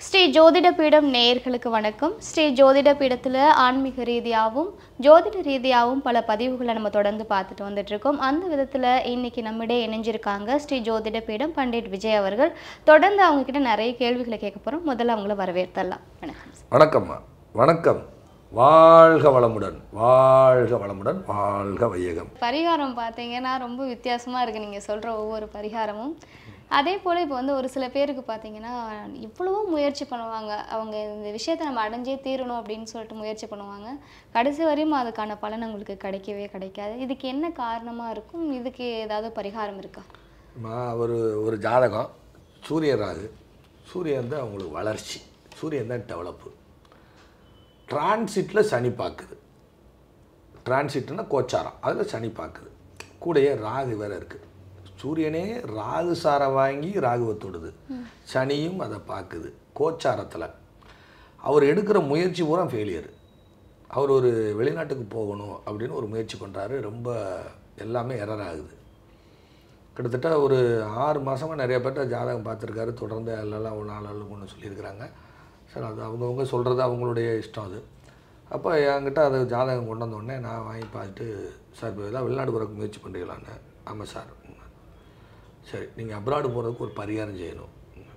ஸ்ரீ ஜோதிட பீடம் நேயர்களுக்கு வணக்கம் ஸ்ரீ ஜோதிட பீடத்தில் ஆன்மீக ரீதியாகவும் ஜோதிட ரீதியாகவும் பல பதிவுகளை நம்ம தொடர்ந்து பார்த்துட்டு வந்துட்டு இருக்கோம் அந்த விதத்தில் இன்னைக்கு நம்மிடையே இணைஞ்சிருக்காங்க ஸ்ரீ ஜோதிட பீடம் பண்டிட் விஜய் அவர்கள் தொடர்ந்து அவங்க கிட்ட நிறைய கேள்விகளை கேட்க போகிறோம் முதல்ல அவங்கள வரவேற்றலாம் வணக்கம் வணக்கம்மா வணக்கம் வாழ்க வளமுடன் வாழ்க வளமுடன் வாழ்க வையகம் பரிகாரம் பார்த்தீங்கன்னா ரொம்ப வித்தியாசமாக இருக்குது நீங்கள் சொல்கிற ஒவ்வொரு பரிகாரமும் அதே போல் இப்போ வந்து ஒரு சில பேருக்கு பார்த்தீங்கன்னா இவ்வளவோ முயற்சி பண்ணுவாங்க அவங்க இந்த விஷயத்தை நம்ம அடைஞ்சே தீரணும் அப்படின்னு சொல்லிட்டு முயற்சி பண்ணுவாங்க கடைசி வரையும் அதுக்கான பலன் அவங்களுக்கு கிடைக்கவே கிடைக்காது இதுக்கு என்ன காரணமாக இருக்கும் இதுக்கு ஏதாவது பரிகாரம் இருக்கா அம்மா, ஒரு ஒரு ஜாதகம் சூரியன் ராகு சூரியன் தான் அவங்களுக்கு வளர்ச்சி சூரியன் தான் டெவலப்பு டிரான்சிட்டில் சனி பார்க்குது டிரான்சிட்னா கோச்சாரம் அதில் சனி பார்க்குது கூடயே ராகு வேற இருக்குது சூரியனே ராகு சாரை வாங்கி ராகுவை தொடுது சனியும் அதை பார்க்குது கோச்சாரத்தில் அவர் எடுக்கிற முயற்சி பூரா ஃபெயிலியர் அவர் ஒரு வெளிநாட்டுக்கு போகணும் அப்படின்னு ஒரு முயற்சி பண்ணுறாரு ரொம்ப எல்லாமே எரர் ஆகுது கிட்டத்தட்ட ஒரு ஆறு மாதமாக நிறைய பேர்ட்ட ஜாதகம் பார்த்துருக்காரு தொடர்ந்து எல்லாம் ஒரு நாலு ஆளுக்கு ஒன்று சொல்லியிருக்கிறாங்க சரி அது அவங்கவுங்க சொல்கிறது அவங்களுடைய இஷ்டம் அது அப்போ என்கிட்ட அது ஜாதகம் கொண்டு வந்த உடனே நான் வாங்கி பார்த்துட்டு சார் இப்போ ஏதாவது வெளிநாடு போகிறதுக்கு முயற்சி பண்ணுறீங்களான்னு ஆமாம் சார் சரி நீங்கள் அப்ராடு போகிறதுக்கு ஒரு பரிகாரம் செய்யணும்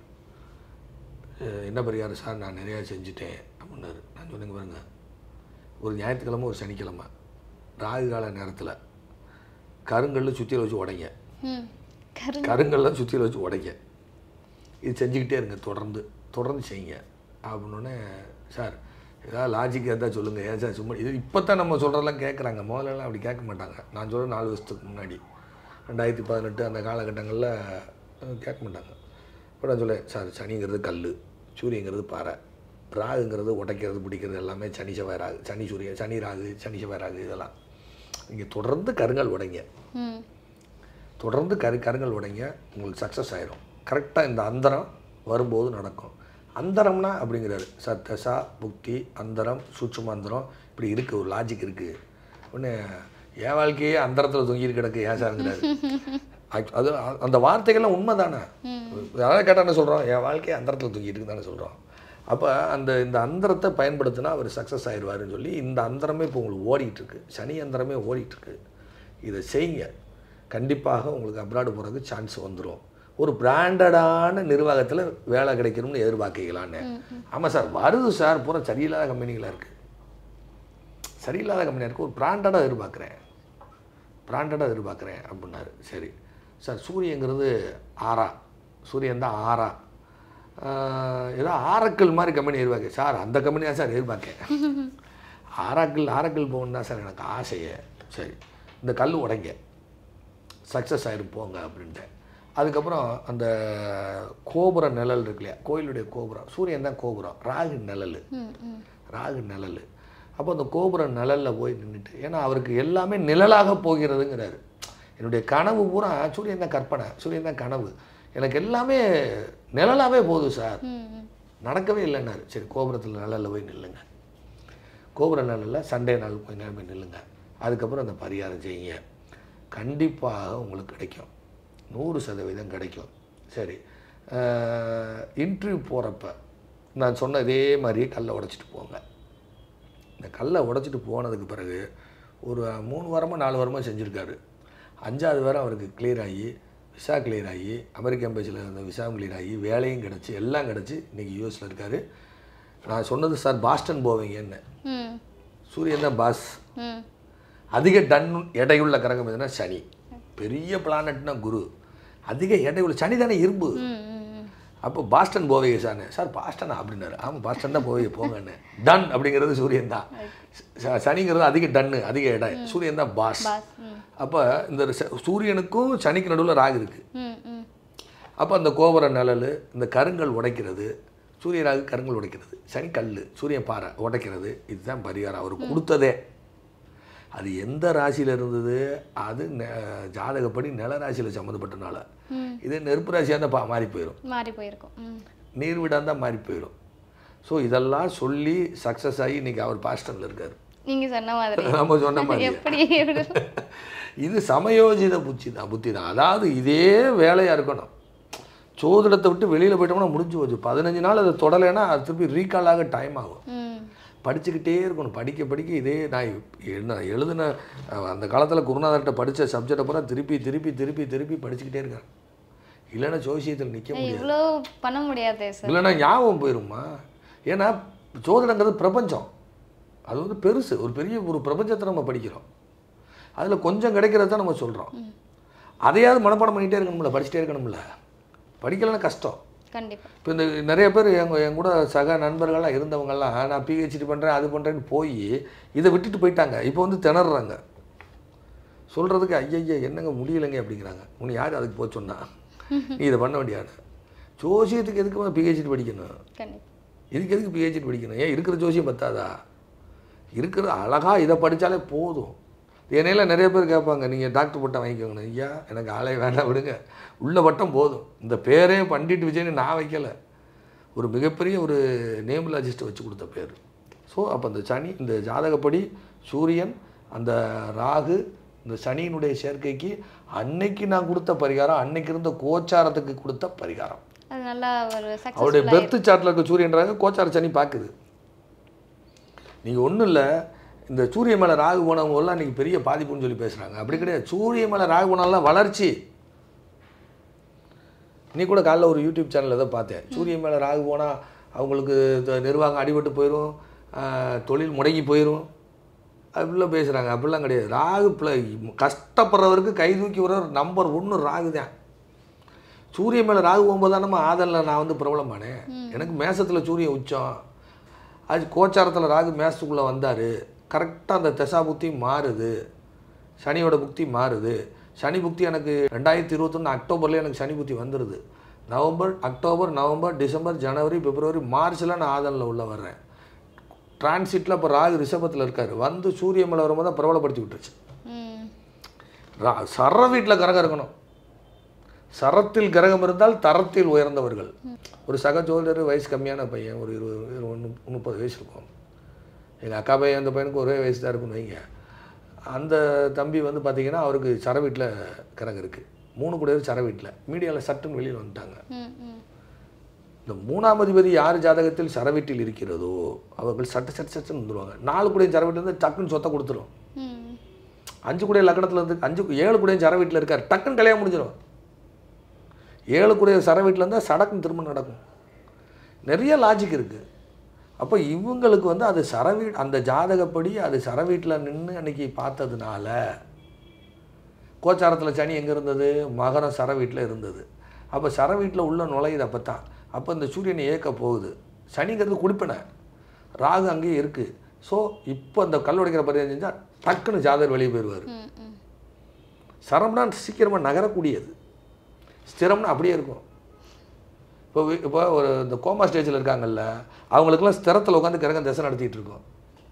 அஹ் என்ன பரிகாரம் சார் நான் நிறையா செஞ்சுட்டேன் அப்படின்னாரு நான் சொன்னேங்க பாருங்க ஒரு ஞாயிற்றுக்கிழமை ஒரு சனிக்கிழமை ராகு கால நேரத்தில் கருங்கல்ல சுற்றியில் வச்சு உடைங்க ம் கரு கருங்கல்லாம் சுற்றியில் வச்சு உடைக்க இது செஞ்சுக்கிட்டே இருங்க தொடர்ந்து தொடர்ந்து செய்யுங்க அப்படின்னோடனே சார் ஏதாவது லாஜிக் இருந்தால் சொல்லுங்கள் ஏன் சார் சும்மா இது இப்போ தான் நம்ம சொல்கிறதெல்லாம் கேட்குறாங்க முதல்லலாம் அப்படி கேட்க மாட்டாங்க நான் சொல்கிற நாலு வருஷத்துக்கு முன்னாடி ரெண்டாயிரத்தி பதினெட்டு அந்த காலகட்டங்களில் அஹ், கேட்க மாட்டாங்க இப்போ நான் சொல்லேன் சார் சனிங்கிறது கல் சூரியங்கிறது பாறை ராகுங்கிறது உடைக்கிறது பிடிக்கிறது எல்லாமே சனி செவ்வாய் ராகு சனி சூரியன் சனி ராகு சனி செவ்வாய் ராகு இதெல்லாம் நீங்கள் தொடர்ந்து கருங்கல் உடைங்க ம் தொடர்ந்து கரு கருங்கல் உடைங்க உங்களுக்கு சக்ஸஸ் ஆயிரும் கரெக்டாக இந்த அந்தரம் வரும்போது நடக்கும் அந்தரம்னா அப்படிங்கிறாரு சார் தசா புக்தி அந்தரம் சூட்சுமாந்தரம் இப்படி இருக்குது ஒரு லாஜிக் இருக்குது ஒன்று என் வாழ்க்கையே அந்தரத்தில் தொங்கிட்டு கிடக்கு ஏன் சாருங்கிறாரு Act- அது அ- அந்த வார்த்தைகள்லாம் உண்மை தானே யாராவது கேட்டால் என்ன சொல்கிறோம் என் வாழ்க்கையே அந்தரத்தில் தொங்கிட்டு இருக்குன்னு தானே சொல்கிறோம் அப்போ அந்த இந்த அந்தரத்தை பயன்படுத்தினா அவர் சக்ஸஸ் ஆயிடுவாருன்னு சொல்லி இந்த அந்தரமே இப்போ உங்களுக்கு ஓடிட்டு இருக்கு சனி அந்தரமே ஓடிட்டு இருக்கு இதை செய்யுங்க கண்டிப்பாக உங்களுக்கு அப்ராடு போகிறதுக்கு சான்ஸ் வந்துடும் ஒரு பிராண்டடான நிர்வாகத்தில் வேலை கிடைக்கணும்னு எதிர்பார்க்கலான்னு ஆமாம் சார் வருது சார் பூரா சரியில்லாத கம்பெனிகளாக இருக்குது சரியில்லாத கம்பெனியாக இருக்குது ஒரு பிராண்டடாக எதிர்பார்க்குறேன் பிராண்டடாக எதிர்பார்க்குறேன் அப்படின்னாரு சரி சார் சூரியங்கிறது ஆறா சூரியன் தான் ஆறா ஆஹ் ஏதோ ஆரக்கல் மாதிரி கம்பெனி எதிர்பார்க்க சார் அந்த கம்பெனியாக சார் எதிர்பார்க்கேன் ஆராக்கல் ஆரக்கல் போகணும் தான் சார் எனக்கு ஆசையே சரி இந்த கல் உடைங்க சக்ஸஸ் ஆயிரும் போங்க அப்படின்ட்டு அதுக்கப்புறம் அந்த கோபுர நிழல் இருக்கு இல்லையா கோயிலுடைய கோபுரம் சூரியன் தான் கோபுரம் ராகு நிழல் ம் ம் ராகு நிழல் அப்போ அந்த கோபுர நிழலில் போய் நின்றுட்டு ஏன்னா அவருக்கு எல்லாமே நிழலாக போகிறதுங்கிறாரு என்னுடைய கனவு பூரா சூரியன் தான் கற்பனை சூரியன் தான் கனவு எனக்கு எல்லாமே நிழலாகவே போகுது சார் ம் ம் நடக்கவே இல்லைன்னாரு சரி கோபுரத்தில் நிழலில் போய் நில்லுங்க கோபுர நிழலில் சண்டே நாள் போய் நேரம் போய் நில்லுங்க அதுக்கப்புறம் அந்த பரிகாரம் செய்யுங்க கண்டிப்பாக உங்களுக்கு கிடைக்கும் நூறு சதவீதம் கிடைக்கும் சரி இன்டர்வியூ போகிறப்ப நான் சொன்ன இதே மாதிரியே கல்லை உடைச்சிட்டு போங்க இந்த கல்லை உடைச்சிட்டு போனதுக்கு பிறகு ஒரு மூணு வாரமாக நாலு வாரமாக செஞ்சுருக்காரு அஞ்சாவது வாரம் அவருக்கு கிளியர் ஆகி விசா கிளியர் ஆகி அமெரிக்க எம்பசியில் இருந்த விசாவும் கிளியர் ஆகி வேலையும் கிடச்சி எல்லாம் கிடச்சி இன்றைக்கி யூஎஸில் இருக்கார் நான் சொன்னது சார் பாஸ்டன் போவீங்கன்னு ம் சூரியன் தான் பாஸ் ம் அதிக டன் எடையுள்ள கிரகம் எதுனா சனி பெரிய பிளானட்னா குரு அதிக எடையுள்ள சனி தானே இரும்பு ம் ம் ம் அப்போ பாஸ்டன் போவீங்க சார் சார் பாஸ்டனா அப்படின்னாரு ஆமாம் பாஸ்டன் தான் போவீங்க போங்கன்னு டன் அப்படிங்கிறது சூரியன் தான் ச- சனிங்கிறது அதிக டன்னு அதிக எடை சூரியன் தான் பாஸ் பாஸ் ம் அப்போ இந்த ச- சூரியனுக்கும் சனிக்கு நடுவில் ராகு இருக்குது ம் ம் அப்போ அந்த கோபுர நிழல் இந்த கருங்கல் உடைக்கிறது சூரிய ராகு கருங்கல் உடைக்கிறது சனி கல் சூரியன் பாறை உடைக்கிறது இதுதான் பரிகாரம் அவர் கொடுத்ததே அது எந்த ராசியில் இருந்தது அது நெ- ஜாதகப்படி நில ராசியில் சம்மந்தப்பட்டனால ம் இது நெருப்பு ராசியாக இருந்தால் பா மாறி போயிடும் மாறி போயிருக்கும் ம் நீர் வீடாக இருந்தால் மாறி போயிடும் ஸோ இதெல்லாம் சொல்லி சக்ஸஸ் ஆகி இன்னைக்கு அவர் பாஸ்டனில் இருக்கார் நீங்க சொன்ன மாதிரி நம்ம சொன்ன மாதிரி எப்படி இது சமயோஜித புத்தி தான் புத்தி தான் அதாவது இதே வேலையாக இருக்கணும் சோதிடத்தை விட்டு வெளியில் போயிட்டோம்னா முடிஞ்சு போச்சு பதினஞ்சு நாள் அதை தொடலைன்னா அது திருப்பி ரீகால் ஆக டைம் ஆகும் ம் படிச்சுக்கிட்டே இருக்கணும் படிக்க படிக்க இதே நான் என்ன எழுதின அஹ், அந்த காலத்தில் குருநாதர்கிட்ட படித்த சப்ஜெக்டை பூரா திருப்பி திருப்பி திருப்பி திருப்பி படிச்சுக்கிட்டே இருக்கேன் இல்லைன்னா ஜோசியத்தில் நிற்க முடியாது இவ்வளோ பண்ண முடியாதே சார் இல்லைன்னா ஞாபகம் போயிருமா ஏன்னா ஜோதிடங்கிறது பிரபஞ்சம் அது வந்து பெருசு ஒரு பெரிய ஒரு பிரபஞ்சத்தை நம்ம படிக்கிறோம் அதில் கொஞ்சம் கிடைக்கிறத தான் நம்ம சொல்கிறோம் அதையாவது மனப்பாடம் பண்ணிகிட்டே இருக்கணும்ல படிச்சுட்டே இருக்கணும்ல படிக்கலைன்னா கஷ்டம் கண்டிப்பா இப்போ இந்த நிறைய பேர் எங்க என் கூட சக நண்பர்கள்லாம் இருந்தவங்கெல்லாம் நான் பிஹெச்டி பண்ணுறேன் அது பண்ணுறேன்னு போய் இதை விட்டுட்டு போயிட்டாங்க இப்போ வந்து திணறாங்க சொல்கிறதுக்கு ஐயய்ய என்னங்க முடியலைங்க அப்படிங்கிறாங்க உன்னை யார் அதுக்கு போக சொன்னா நீ இதை பண்ண வேண்டியான ஜோசியத்துக்கு எதுக்கு பிஹெச்டி படிக்கணும் கண்டிப்பா இதுக்கு எதுக்கு பிஹெச்டி படிக்கணும் ஏன் இருக்கிற ஜோசியம் பத்தாதா இருக்கிற அழகாக இதை படித்தாலே போதும் என்னையில நிறைய பேர் கேட்பாங்க நீங்கள் டாக்டர் பட்டம் வாங்கிக்கோங்க ஐயா எனக்கு ஆளே வேண்டாம் விடுங்க உள்ள பட்டம் போதும் இந்த பேரே பண்டிட் விஜய்னு நான் வைக்கல ஒரு மிகப்பெரிய ஒரு நேம்லாஜிஸ்ட்டை வச்சு கொடுத்த பேர் ஸோ அப்போ இந்த சனி இந்த ஜாதகப்படி சூரியன் அந்த ராகு இந்த சனியினுடைய சேர்க்கைக்கு அன்னைக்கு நான் கொடுத்த பரிகாரம் அன்னைக்கு இருந்த கோச்சாரத்துக்கு கொடுத்த பரிகாரம் அது நல்லா ஒரு அவருடைய சக்ஸஸ்ஃபுல்லாக பெர்த் சார்ட்டில் இருக்க சூரியன்றாங்க கோச்சார சனி பார்க்குது நீங்கள் ஒன்றும் இல்லை இந்த சூரிய மேலே ராகு போனவங்க எல்லாம் இன்றைக்கி பெரிய பாதிப்புன்னு சொல்லி பேசுகிறாங்க அப்படி கிடையாது சூரிய மேலே ராகு போனாலாம் வளர்ச்சி நீ கூட காலைல ஒரு யூடியூப் சேனல் ஏதோ பார்த்தேன் சூரிய மேலே ராகு போனால் அவங்களுக்கு த- நிர்வாகம் அடிபட்டு போயிடும் தொழில் முடங்கி போயிடும் அப்படிலாம் பேசுகிறாங்க அப்படிலாம் கிடையாது ராகு பிள்ளை கஷ்டப்படுறவருக்கு கை தூக்கி விடுற நம்பர் ஒன்று ராகு தான் சூரியன் மேலே ராகு போகும்போது தான் நம்ம ஆதலில் நான் வந்து பிரபலமானேன் எனக்கு மேசத்தில் சூரியன் உச்சம் அது கோச்சாரத்தில் ராகு மேசத்துக்குள்ளே வந்தார் கரெக்டாக அந்த தசா புத்தி மாறுது சனியோட புக்தி மாறுது சனி புக்தி எனக்கு ரெண்டாயிரத்தி இருபத்தொன்று அக்டோபரில் எனக்கு சனி புத்தி வந்துடுது நவம்பர் அக்டோபர் நவம்பர் டிசம்பர் ஜனவரி பிப்ரவரி மார்ச்சில் நான் ஆதலில் உள்ள வர்றேன் டிரான்சிட்டில் இப்போ ராகு ரிஷபத்தில் இருக்கார் வந்து சூரிய மேலே வரும்போது தான் பிரபலப்படுத்தி விட்டுருச்சு ம் ரா சர வீட்டில் கரகம் இருக்கணும் சரத்தில் கிரகம் இருந்தால் தரத்தில் உயர்ந்தவர்கள் ஒரு சக ஜோதிடர் வயசு கம்மியான பையன் ஒரு இருபது இரு- ஒண்ணு- முப்பது வயசு இருக்கும் எங்கள் அக்கா பையன் அந்த பையனுக்கு ஒரே வயசு தான் இருக்குன்னு வைங்க அந்த தம்பி வந்து பார்த்தீங்கன்னா அவருக்கு சர வீட்டில் கிரகம் இருக்குது மூணு கூட சர வீட்டில் மீடியாவில் சட்டுன்னு வெளியில் வந்துட்டாங்க ம் ம் இந்த மூணாம் அதிபதி யார் ஜாதகத்தில் சரவீட்டில் இருக்கிறதோ அவர்கள் சட்ட சட்ட சட்டுன்னு வந்துடுவாங்க நாலு கூடையும் சரவீட்டில் இருந்து டக்குன்னு சொத்தை கொடுத்துரும் ம் அஞ்சு கூடைய லக்கணத்தில் இருந்து அஞ்சு ஏழு கூடையும் சர வீட்டில் இருக்கார் டக்குன்னு கல்யாணம் முடிஞ்சிடும் ஏழு கூடைய சர வீட்டில் இருந்தால் சடக்குன்னு திரும்ப நடக்கும் நிறைய லாஜிக் இருக்குது அப்போ இவங்களுக்கு வந்து அது சரவீ அந்த ஜாதகப்படி அது சர வீட்டில் நின்று அன்னைக்கு பார்த்ததுனால கோச்சாரத்தில் சனி எங்கே இருந்தது மகரம் சர வீட்டில் இருந்தது அப்போ சர வீட்டில் உள்ள நுழையுது அப்போ தான் அப்போ இந்த சூரியனை ஏற்க போகுது சனிங்கிறது குடிப்பினை ராகு அங்கேயே இருக்குது ஸோ இப்போ அந்த கல் உடைக்கிற பரிகாரம் செஞ்சால் டக்குன்னு ஜாதகர் வெளியே போயிடுவார் ம் ம் சரம்னா சீக்கிரமாக நகரக்கூடியது ஸ்திரம்னா அப்படியே இருக்கும் இப்போ வி- இப்போ ஒரு இந்த கோமா ஸ்டேஜில் இருக்காங்கல்ல அவங்களுக்குலாம் ஸ்திரத்தில் உட்காந்து கிரகம் திசை நடத்திட்டு இருக்கோம்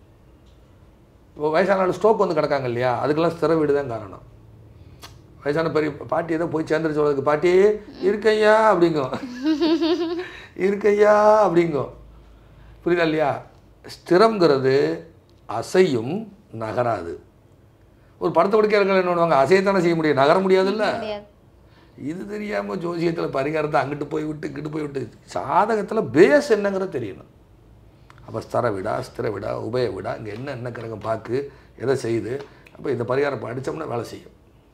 இப்போ வயசான ஸ்ட்ரோக் வந்து கிடக்காங்க இல்லையா அதுக்கெல்லாம் ஸ்திர வீடு தான் காரணம் வயசான பெரிய பாட்டி ஏதோ போய் சேர்ந்துருச்சு சொல்றதுக்கு பாட்டி இருக்கையா அப்படிங்கும் இருக்கையா அப்படிங்கும் புரியுதா இல்லையா ஸ்திரம்ங்கிறது அசையும் நகராது ஒரு படத்தை பிடிக்கிறவங்க என்ன பண்ணுவாங்க அசையத்தானே செய்ய முடியும் நகர முடியாதுல்ல முடியாது இது தெரியாமல் ஜோசியத்தில் பரிகாரத்தை அங்கிட்டு போய் விட்டு இங்கிட்டு போய் விட்டு சாதகத்தில் பேஸ் என்னங்கிறது தெரியணும் அப்போ ஸ்தர விடா ஸ்திர விடா உபய விடா இங்கே என்ன என்ன கிரகம் பார்க்கு எதை செய்யுது அப்போ இந்த பரிகாரம் படித்தோம்னா வேலை செய்யும்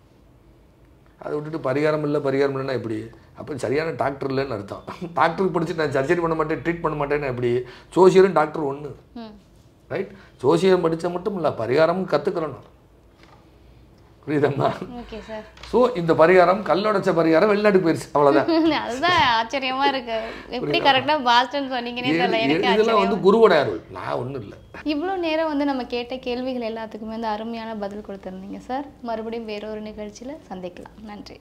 அதை விட்டுட்டு பரிகாரம் இல்லை பரிகாரம் இல்லைன்னா எப்படி அப்போ சரியான டாக்டர் இல்லைன்னு அர்த்தம் டாக்டருக்கு படிச்சு நான் சர்ஜரி பண்ண மாட்டேன் ட்ரீட் பண்ண மாட்டேன்னு எப்படி ஜோசியரும் டாக்டர் ஒன்று ம் ரைட் ஜோசியம் படித்தா மட்டும் இல்லை பரிகாரமும் கற்றுக்கிறணும் புரியுதம்மா ஓகே சார் ஸோ இந்த பரிகாரம் கல்லொடைச்ச பரிகாரம் வெளிநாட்டுக்கு போயிடுச்சு அவ்வளோதான் அதுதான் ஆச்சரியமா இருக்கு எப்படி கரெக்டா பாஸ்டன் சொன்னீங்கன்னே தெரியல எனக்கு இதெல்லாம் வந்து குருவோட அருள் நான் ஒன்றும் இல்லை இவ்வளோ நேரம் வந்து நம்ம கேட்ட கேள்விகள் எல்லாத்துக்குமே வந்து அருமையான பதில் கொடுத்துருந்தீங்க சார் மறுபடியும் வேறொரு நிகழ்ச்சியில் சந்திக்கலாம் நன்றி